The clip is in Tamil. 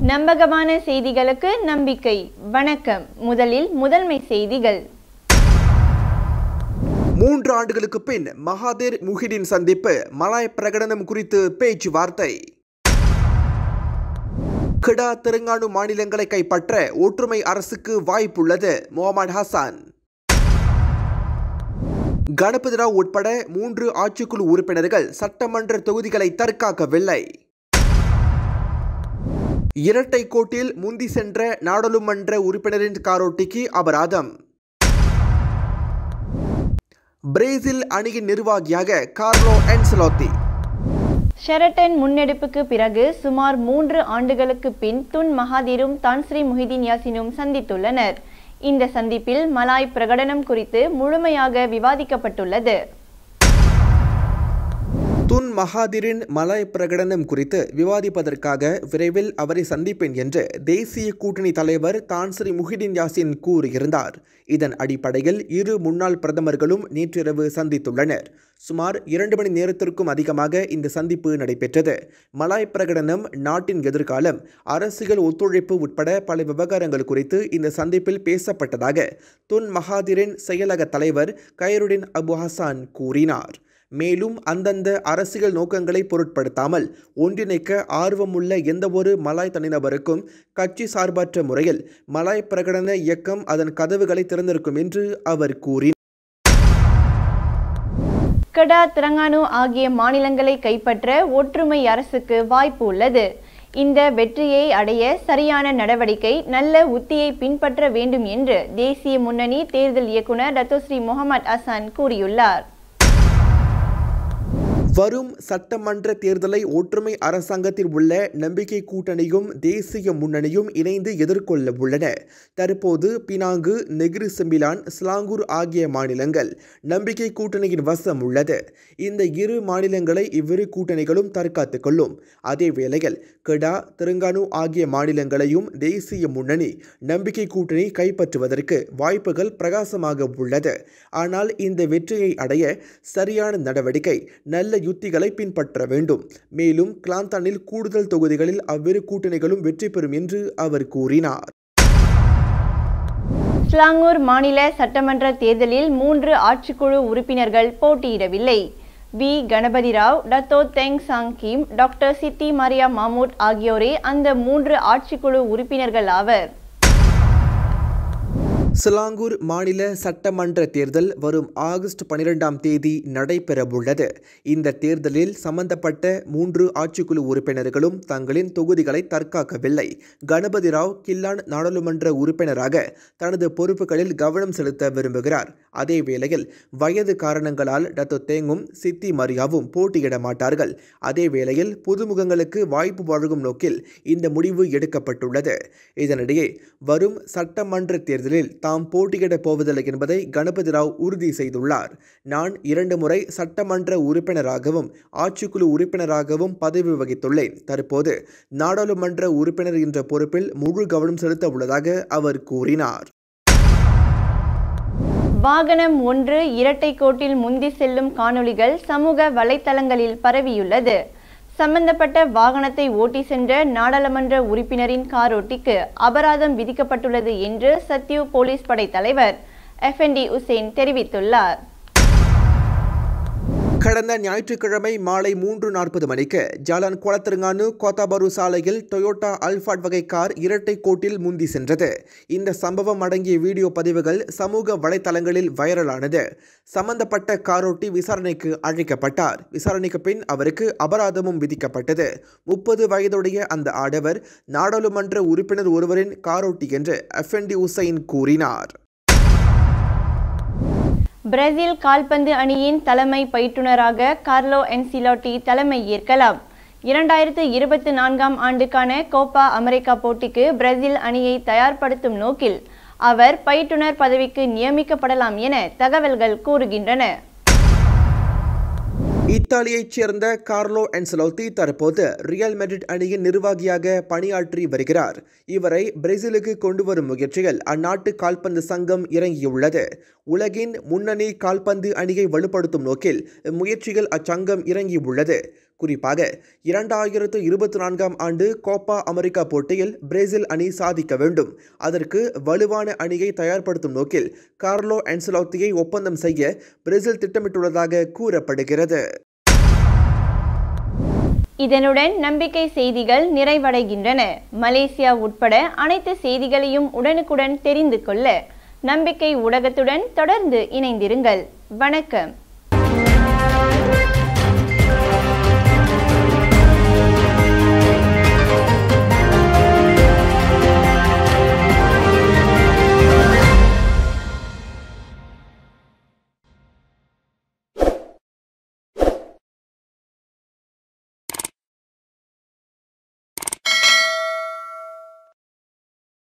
நம்பகமான செய்திகளுக்கு நம்பிக்கை வணக்கம் முதலில் முதன்மை செய்திகள் மூன்று ஆண்டுகளுக்கு பின் மகாதீர் முஹிடின் சந்திப்பு மலாய் பிரகடனம் குறித்து பேச்சுவார்த்தை கிடா தெலுங்கானு மாநிலங்களை கைப்பற்ற ஒற்றுமை அரசுக்கு வாய்ப்புள்ளது முகமது ஹசான் கணபதி ராவ் உட்பட மூன்று ஆட்சிக்குழு உறுப்பினர்கள் சட்டமன்ற தொகுதிகளை தற்காக்கவில்லை இரட்டை கோட்டில் முந்தி சென்ற நாடாளுமன்ற உறுப்பினரின் காரோட்டிக்கு அபராதம் பிரேசில் அணியின் நிர்வாகியாக கார்லோ என்சலோத்தி ஷெரட்டன் முன்னெடுப்புக்கு பிறகு சுமார் மூன்று ஆண்டுகளுக்கு பின் துன் மகாதீரும் தான்ஸ்ரீ முஹிதீன் யாசினும் சந்தித்துள்ளனர் இந்த சந்திப்பில் மலாய் பிரகடனம் குறித்து முழுமையாக விவாதிக்கப்பட்டுள்ளது துன் மகாதிரின் மலாய் பிரகடனம் குறித்து விவாதிப்பதற்காக விரைவில் அவரை சந்திப்பேன் என்று தேசிய கூட்டணி தலைவர் தான்ஸ்ரீ முஹிடின் யாசின் கூறியிருந்தார் இதன் அடிப்படையில் இரு முன்னாள் பிரதமர்களும் நேற்றிரவு சந்தித்துள்ளனர் சுமார் இரண்டு மணி நேரத்திற்கும் அதிகமாக இந்த சந்திப்பு நடைபெற்றது மலாய் பிரகடனம் நாட்டின் எதிர்காலம் அரசியல் ஒத்துழைப்பு உட்பட பல விவகாரங்கள் குறித்து இந்த சந்திப்பில் பேசப்பட்டதாக துன் மகாதிரின் செயலக தலைவர் கைருடின் அபு ஹசான் கூறினார் மேலும் அந்தந்த அரசியல் நோக்கங்களை பொருட்படுத்தாமல் ஒன்றிணைக்க ஆர்வமுள்ள எந்தவொரு மலாய் தனிநபருக்கும் கட்சி சார்பற்ற முறையில் மலாய் பிரகடன இயக்கம் அதன் கதவுகளை திறந்திருக்கும் என்று அவர் கூறினார் கடா திரங்கானு ஆகிய மாநிலங்களை கைப்பற்ற ஒற்றுமை அரசுக்கு வாய்ப்பு உள்ளது இந்த வெற்றியை அடைய சரியான நடவடிக்கை நல்ல உத்தியை பின்பற்ற வேண்டும் என்று தேசிய முன்னணி தேர்தல் இயக்குனர் டத்தோஸ்ரீ முகமது அசான் கூறியுள்ளார் வரும் சட்டமன்ற தேர்தலை ஒற்றுமை அரசாங்கத்தில் உள்ள நம்பிக்கை கூட்டணியும் தேசிய முன்னணியும் இணைந்து எதிர்கொள்ள உள்ளன தற்போது பினாங்கு நெகிரி செம்பிலான் ஸ்லாங்கூர் ஆகிய மாநிலங்கள் நம்பிக்கை கூட்டணியின் வசம் உள்ளது இந்த இரு மாநிலங்களை இவ்விரு கூட்டணிகளும் தற்காத்துக் கொள்ளும் அதே வேளையில் கெடா தெலுங்கானு ஆகிய மாநிலங்களையும் தேசிய முன்னணி நம்பிக்கை கூட்டணி கைப்பற்றுவதற்கு வாய்ப்புகள் பிரகாசமாக உள்ளது ஆனால் இந்த வெற்றியை அடைய சரியான நடவடிக்கை நல்ல யுத்திகளை பின்பற்ற வேண்டும் மேலும் கிளாந்தானில் கூடுதல் தொகுதிகளில் அவ்விரு கூட்டணிகளும் வெற்றி பெறும் என்று அவர் கூறினார் ஸ்லாங்கூர் மாநில சட்டமன்ற தேர்தலில் மூன்று ஆட்சிக்குழு உறுப்பினர்கள் போட்டியிடவில்லை V Ganapathi Rao Dato Teng Chang Khim doctor Siti Mariah மாமூட் ஆகியோரே அந்த மூன்று ஆட்சிக்குழு உறுப்பினர்கள் ஆவர் சிலாங்கூர் மாநில சட்டமன்ற தேர்தல் வரும் ஆகஸ்ட் பனிரெண்டாம் தேதி நடைபெறவுள்ளது இந்த தேர்தலில் சம்பந்தப்பட்ட மூன்று ஆட்சிக்குழு உறுப்பினர்களும் தங்களின் தொகுதிகளை தற்காக்கவில்லை கணபதி ராவ் கில்லான் நாடாளுமன்ற உறுப்பினராக தனது பொறுப்புகளில் கவனம் செலுத்த விரும்புகிறார் அதே வேளையில் வயது காரணங்களால் டத்தோ தேங்கும் சித்தி மரியாவும் போட்டியிட மாட்டார்கள் அதே வேளையில் புதுமுகங்களுக்கு வாய்ப்பு வழங்கும் நோக்கில் இந்த முடிவு எடுக்கப்பட்டுள்ளது இதனிடையே வரும் சட்டமன்ற தேர்தலில் தாம் போட்டியிடப் போவதில்லை என்பதை கணபதி ராவ் உறுதி செய்துள்ளார் நான் இரண்டு முறை சட்டமன்ற உறுப்பினராகவும் ஆட்சிக்குழு உறுப்பினராகவும் பதவி வகித்துள்ளேன் தற்போது நாடாளுமன்ற உறுப்பினர் என்ற பொறுப்பில் முழு கவனம் செலுத்த உள்ளதாக அவர் கூறினார் வாகனம் ஒன்று இரட்டை கோட்டில் முந்தி செல்லும் காணொளிகள் சமூக வலைத்தளங்களில் பரவியுள்ளது சம்பந்தப்பட்ட வாகனத்தை ஓட்டி சென்ற நாடாளுமன்ற உறுப்பினரின் காரோட்டிக்கு அபராதம் விதிக்கப்பட்டுள்ளது என்று சத்யூ போலீஸ் படை தலைவர் எஃப்என்டி உசேன் தெரிவித்துள்ளார் கடந்த ஞாயிற்றுக்கிழமை மாலை மூன்று நாற்பது மணிக்கு ஜாலான் குளத்திருங்கானு கோத்தாபரு சாலையில் டொயோட்டா அல்ஃபாட் வகை கார் இரட்டை கோட்டில் முந்தி சென்றது இந்த சம்பவம் அடங்கிய வீடியோ பதிவுகள் சமூக வலைத்தளங்களில் வைரலானது சம்பந்தப்பட்ட காரோட்டி விசாரணைக்கு அழைக்கப்பட்டார் விசாரணைக்கு பின் அவருக்கு அபராதமும் விதிக்கப்பட்டது முப்பது வயதுடைய அந்த ஆடவர் நாடாளுமன்ற உறுப்பினர் ஒருவரின் காரோட்டி என்று எஃப்என்டி உசைன் கூறினார் பிரேசில் கால்பந்து அணியின் தலைமை பயிற்றுனராக கார்லோ என்சிலாட்டி தலைமை ஏற்கலாம் இரண்டாயிரத்து இருபத்தி நான்காம் ஆண்டுக்கான கோப்பா அமெரிக்கா போட்டிக்கு பிரேசில் அணியை தயார்படுத்தும் நோக்கில் அவர் பயிற்றுனர் பதவிக்கு நியமிக்கப்படலாம் என தகவல்கள் கூறுகின்றன இத்தாலியைச் சேர்ந்த கார்லோ என்சலோத்தி தற்போது ரியல் மெட்ரிட் அணியின் நிர்வாகியாக பணியாற்றி வருகிறார் இவரை பிரேசிலுக்கு கொண்டு வரும் முயற்சியில் அந்நாட்டு கால்பந்து சங்கம் இறங்கியுள்ளது உலகின் முன்னணி கால்பந்து அணியை வலுப்படுத்தும் நோக்கில் முயற்சிகள் அச்சங்கம் இறங்கியுள்ளது குறிப்பாக இரண்டாயிரத்து இருபத்தி நான்காம் ஆண்டு கோப்பா அமெரிக்கா போட்டியில் பிரேசில் அணி சாதிக்க வேண்டும் அதற்கு வலுவான அணியை தயார்படுத்தும் நோக்கில் கார்லோ ஆன்சலோத்தியை ஒப்பந்தம் செய்ய பிரேசில் திட்டமிட்டுள்ளதாக கூறப்படுகிறது இதனுடன் நம்பிக்கை செய்திகள் நிறைவடைகின்றன மலேசியா உட்பட அனைத்து செய்திகளையும் உடனுக்குடன் தெரிந்து கொள்ள நம்பிக்கை ஊடகத்துடன் தொடர்ந்து இணைந்திருங்கள் வணக்கம்